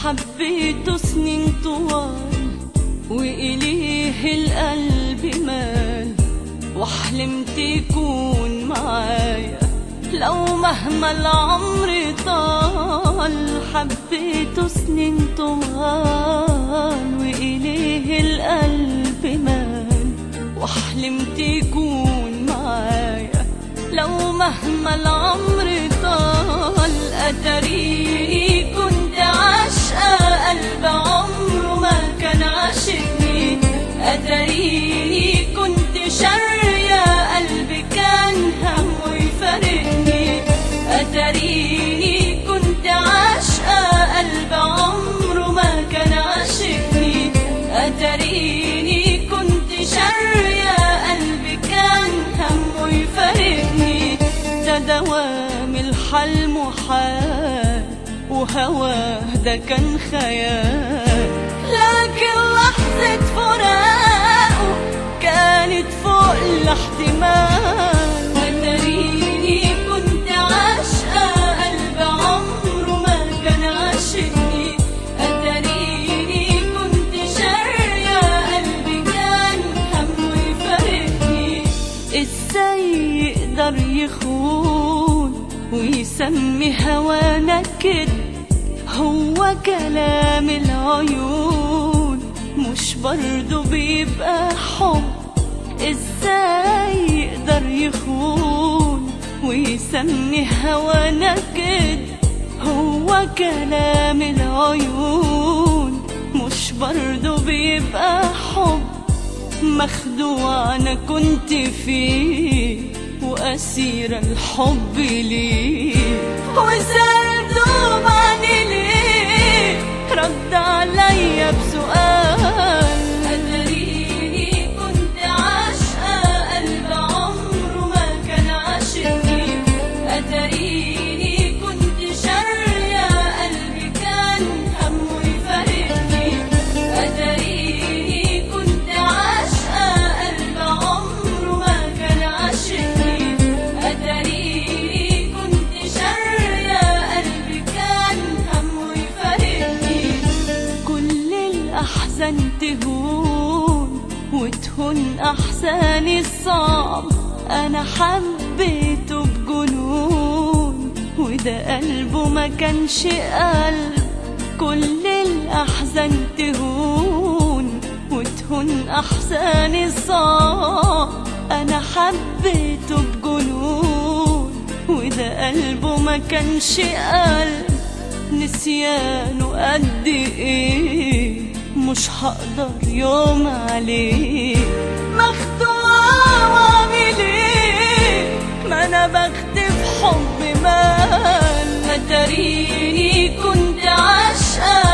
حبيته سنين طوال وإليه القلب مال وحلمت يكون معايا لو مهما العمر طال حبيته سنين طوال وإليه القلب مال وحلمت يكون معايا لو مهما العمر طال أتريني كنت عاشقة قلب عمره ما كان عاشقني أتريني كنت شارية قلبي كان همه يفارقني أتريني كنت عاشقة قلب عمره ما كان عاشقني أتريني كنت شارية قلبي كان همه يفارقني ده دوام الحل محال وهواه ده كان خيال لكن لحظة فراقه كانت فوق الاحتمال أتريني كنت عاشقة قلب عمره ما كان عاشقني أتريني كنت شارية قلبي كان همه يفارقني ازاي يقدر يخون ويسمي هوانا كده هو كلام العيون مش برضو بيبقى حب ازاي يقدر يخون ويسمي هوانا كده هو كلام العيون مش برضو بيبقى حب مخدوع انا كنت فيه واسير الحب ليه وسألته معني ليه رد عليا بسؤال أتريني كنت عاشقة قلب عمره ما كان عاشقني أتريني كنت شارية قلبي كان همه يفارقني أتريني كنت عاشقة قلب عمره ما كان عاشقني أتريني كنت شارية قلبي كان همه يفارقني كل الأحزان تهون وتهون أحزاني الصعب أنا حبيته بجنون وده قلبه ما كانش قلب كل الأحزان تهون وتهون أحزاني الصعب أنا حبيته بجنون وده قلبه ما كانش قلب نسيانه قد ايه مش هقدر يوم عليه مخدوعة واعمل ايه ما انا بخطف حب مال اتريني كنت عاشقة